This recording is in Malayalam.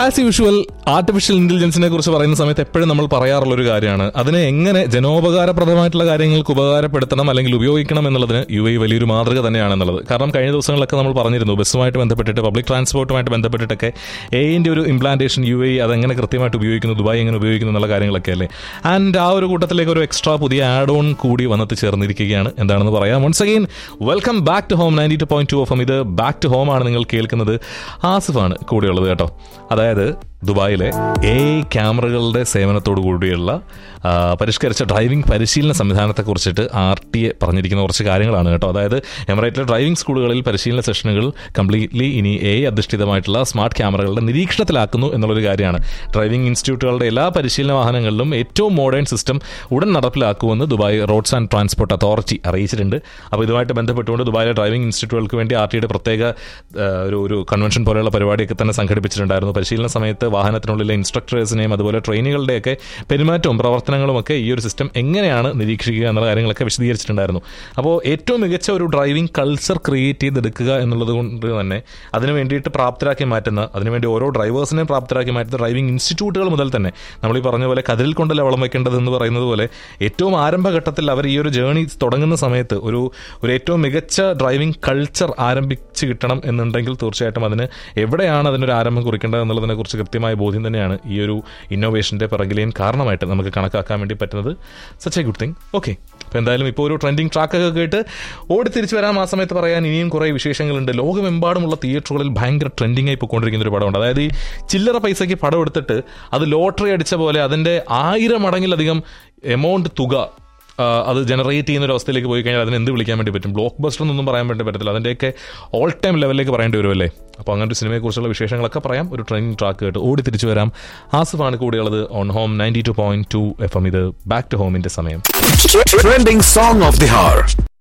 ആസ് യൂഷ്വൽ ആർട്ടിഫിഷ്യൽ ഇന്റലിജൻസിനെ കുറിച്ച് പറയുന്ന സമയത്ത് എപ്പോഴും നമ്മൾ പറയാറുള്ള ഒരു കാര്യമാണ് അതിനെ എങ്ങനെ ജനോപകാരപ്രദമായിട്ടുള്ള കാര്യങ്ങൾക്ക് ഉപകാരപ്പെടുത്തണം അല്ലെങ്കിൽ ഉപയോഗിക്കണം എന്നുള്ളതിന് യു എ വലിയൊരു മാതൃക തന്നെയാണെന്നുള്ളത് കാരണം കഴിഞ്ഞ ദിവസങ്ങളിലൊക്കെ നമ്മൾ പറഞ്ഞിരുന്നു ബസ്സുമായിട്ട് ബന്ധപ്പെട്ടിട്ട് പബ്ലിക് ട്രാൻസ്പോർട്ടുമായിട്ട് ബന്ധപ്പെട്ടിട്ടൊക്കെ എയിൻ്റെ ഒരു ഇംപ്ലാന്റേഷൻ യു എ അതെങ്ങനെ കൃത്യമായിട്ട് ഉപയോഗിക്കുന്നു ദുബായ് എങ്ങനെ ഉപയോഗിക്കുന്നു എന്നുള്ള കാര്യങ്ങളൊക്കെ അല്ലേ ആൻഡ് ആ ഒരു കൂട്ടത്തിലേക്ക് ഒരു എക്സ്ട്രാ പുതിയ ആഡ് ഓൺ കൂടി വന്നിട്ട് ചേർന്നിരിക്കുകയാണ് എന്താണെന്ന് പറയാം once again welcome back to home ninety two point two F M ഇത് ബാക്ക് ടു ഹോം ആണ് നിങ്ങൾ കേൾക്കുന്നത് ആസിഫാണ് കൂടെയുള്ളത് കേട്ടോ അതായത് ദുബായിലെ എ ക്യാമറകളുടെ സേവനത്തോടു കൂടിയുള്ള ആ, പരിഷ്കരിച്ച ഡ്രൈവിംഗ് പരിശീലന സംവിധാനത്തെക്കുറിച്ചിട്ട് ആർ ടി എ പറഞ്ഞിരിക്കുന്ന കുറച്ച് കാര്യങ്ങളാണ് കേട്ടോ അതായത് എമിറേറ്റിലെ ഡ്രൈവിംഗ് സ്കൂളുകളിൽ പരിശീലന സെഷനുകൾ കംപ്ലീറ്റ്ലി ഇനി എ അധിഷ്ഠിതമായിട്ടുള്ള സ്മാർട്ട് ക്യാമറകളുടെ നിരീക്ഷണത്തിലാക്കുന്നു എന്നുള്ളൊരു കാര്യമാണ് ഡ്രൈവിംഗ് ഇൻസ്റ്റിറ്റ്യൂട്ടുകളുടെ എല്ലാ പരിശീലന വാഹനങ്ങളിലും ഏറ്റവും മോഡേൺ സിസ്റ്റം ഉടൻ നടപ്പിലാക്കുമെന്ന് Dubai roads and transport authority അറിയിച്ചിട്ടുണ്ട് അപ്പോൾ ഇതുമായിട്ട് ബന്ധപ്പെട്ടുകൊണ്ട് ദുബായിലെ ഡ്രൈവിംഗ് ഇൻസ്റ്റിറ്റ്യൂട്ടുകൾക്ക് വേണ്ടി ആർ ടിയുടെ പ്രത്യേക ആ, ഒരു ഒരു കൺവെൻഷൻ പോലെയുള്ള പരിപാടിയൊക്കെ തന്നെ സംഘടിപ്പിച്ചിട്ടുണ്ടായിരുന്നു പരിശീലന സമയത്ത് വാഹനത്തിനുള്ളിലെ ഇൻസ്ട്രക്ടേഴ്സിനെയും അതുപോലെ ട്രെയിനുകളുടെയൊക്കെ പെരുമാറ്റവും പ്രവർത്തനങ്ങളും ഒക്കെ ഈ ഒരു സിസ്റ്റം എങ്ങനെയാണ് നിരീക്ഷിക്കുക എന്നുള്ള കാര്യങ്ങളൊക്കെ വിശദീകരിച്ചിട്ടുണ്ടായിരുന്നു അപ്പോൾ ഏറ്റവും മികച്ച ഒരു ഡ്രൈവിംഗ് കൾച്ചർ ക്രിയേറ്റ് ചെയ്തെടുക്കുക എന്നുള്ളത് കൊണ്ട് തന്നെ അതിന് വേണ്ടിയിട്ട് പ്രാപ്തരാക്കി മാറ്റുന്ന അതിനുവേണ്ടി ഓരോ ഡ്രൈവേഴ്സിനെയും പ്രാപ്തരാക്കി മാറ്റുന്ന ഡ്രൈവിംഗ് ഇൻസ്റ്റിറ്റ്യൂട്ടുകൾ മുതൽ തന്നെ നമ്മൾ ഈ പറഞ്ഞ പോലെ കതിരിൽ കൊണ്ടല്ല വളം വെക്കേണ്ടത് എന്ന് പറയുന്നത് പോലെ ഏറ്റവും ആരംഭഘട്ടത്തിൽ അവർ ഈ ഒരു ജേണി തുടങ്ങുന്ന സമയത്ത് ഒരു ഒരു ഏറ്റവും മികച്ച ഡ്രൈവിംഗ് കൾച്ചർ ആരംഭിച്ച് കിട്ടണം എന്നുണ്ടെങ്കിൽ തീർച്ചയായിട്ടും അതിന് എവിടെയാണ് അതിനൊരു ആരംഭം കുറിക്കേണ്ടത് എന്നുള്ളതിനെ കുറിച്ച് കൃത്യമായ ബോധ്യം തന്നെയാണ് ഈ ഒരു ഇന്നോവേഷന്റെ പിറകിലെയും കാരണമായിട്ട് നമുക്ക് കണക്കാക്കാൻ വേണ്ടി പറ്റുന്നത് such a good thing okay അപ്പോൾ എന്തായാലും ഇപ്പോൾ ഒരു ട്രെൻഡിങ് ട്രാക്കൊക്കെ കേട്ട് ഓടി തിരിച്ചു വരാൻ ആ സമയത്ത് പറയാൻ ഇനിയും കുറേ വിശേഷങ്ങളുണ്ട് ലോകമെമ്പാടുമുള്ള തിയേറ്ററുകളിൽ ഭയങ്കര ട്രെൻഡിങ് ആയി പോയിക്കൊണ്ടിരിക്കുന്ന ഒരു പടമുണ്ട് അതായത് ഈ ചില്ലറ പൈസയ്ക്ക് പടം എടുത്തിട്ട് അത് ലോട്ടറി അടിച്ച പോലെ അതിൻ്റെ ആയിരം മടങ്ങിലധികം എമൗണ്ട് തുക ആ, അത് ജനറേറ്റ് ചെയ്യുന്ന ഒരു അവസ്ഥയിലേക്ക് പോയി കഴിഞ്ഞാൽ അതിന് എന്ത് വിളിക്കാൻ വേണ്ടി പറ്റും ബ്ലോക്ക് ബസ്റ്റർ എന്നൊന്നും പറയാൻ വേണ്ടി പറ്റത്തില്ല അതിൻ്റെയൊക്കെ ഓൾ ടൈം ലെവലിലേക്ക് പറയേണ്ടി വരുമല്ലേ അപ്പോൾ അങ്ങനെ ഒരു സിനിമയെക്കുറിച്ചുള്ള വിശേഷങ്ങളൊക്കെ പറയാം ഒരു ട്രെയിനിങ് ട്രാക്ക് കേട്ട് ഓടി തിരിച്ചു വരാം ആസിഫാണ് കൂടെയുള്ളത് on home ninety two point two F M ഇത് ബാക്ക് ടു ഹോമിന്റെ സമയം Trending song of the hour.